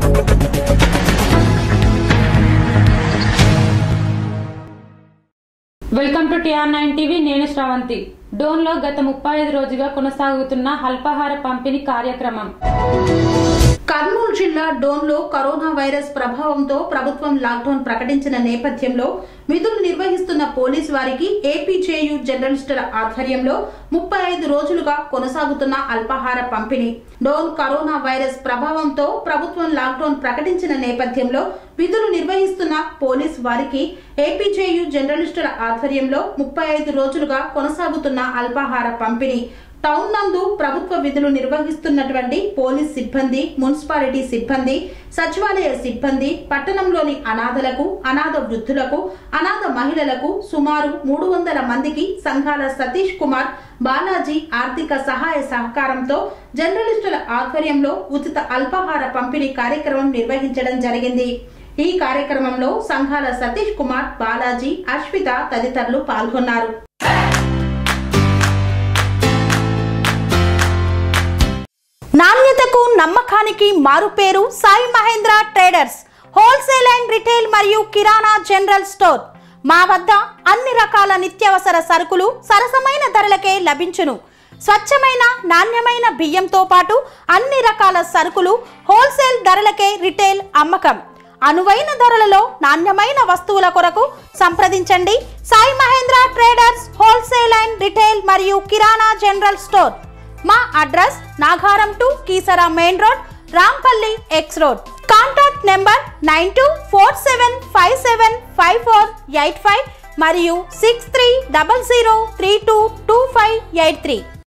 welcome to TR nine TV నేను శ్రవంతి డోన్లో గత ముప్పై ఐదు రోజుగా కొనసాగుతున్న అల్పాహార పంపిణీ కార్యక్రమం కర్నూలు జిల్లా డోన్లో కరోనా వైరస్ ప్రభావంతో ప్రభుత్వం లాక్డౌన్ ప్రకటించిన నేపథ్యంలో విధులు నిర్వహిస్తున్న పోలీసు వారికి ఏపీజేయు జర్నలిస్టుల ఆధ్వర్యంలో ముప్పై ఐదు రోజులుగా కొనసాగుతున్న అల్పాహార పంపిణీ డోన్ కరోనా వైరస్ ప్రభావంతో ప్రభుత్వం లాక్డౌన్ ప్రకటించిన నేపథ్యంలో విధులు నిర్వహిస్తున్న పోలీసు వారికి ఏపీజేయు జర్నలిస్టుల ఆధ్వర్యంలో ముప్పై ఐదు రోజులుగా కొనసాగుతున్న అల్పాహార పంపిణీ టౌన్ నందు ప్రభుత్వ విధులు నిర్వహిస్తున్నటువంటి పోలీస్ సిబ్బంది మున్సిపాలిటీ సిబ్బంది సచివాలయ సిబ్బంది పట్టణంలోని అనాథలకు అనాథ వృద్ధులకు అనాథ మహిళలకు సుమారు మూడు వందల మందికి సంఘాల సతీష్ కుమార్ బాలాజీ ఆర్థిక సహాయ సహకారంతో జర్నలిస్టుల ఆధ్వర్యంలో ఉచిత అల్పాహార పంపిణీ కార్యక్రమం నిర్వహించడం జరిగింది ఈ కార్యక్రమంలో సంఘాల సతీష్ కుమార్ బాలాజీ అశ్విత తదితరులు పాల్గొన్నారు నాణ్యతకు నమ్మకానికి మారుపేరు Sai Mahendra traders wholesale and retail మరియు కిరాణా జనరల్ స్టోర్ మా వద్ద అన్ని రకాల నిత్యావసర సరుకులు సరసమైన ధరలకే లభించును స్వచ్ఛమైన నాణ్యమైన బియ్యంతో పాటు అన్ని రకాల సరుకులు హోల్సేల్ ధరలకే రిటైల్ అమ్మకం అనువైన ధరలలో నాణ్యమైన వస్తువుల కొరకు సంప్రదించండి Sai Mahendra traders wholesale and retail మరియు కిరాణా జనరల్ స్టోర్ మా address Nagaram to Keesara main road Rampally X road contact number nine two four seven five seven five four eight five మరియు six three double zero three two two five eight three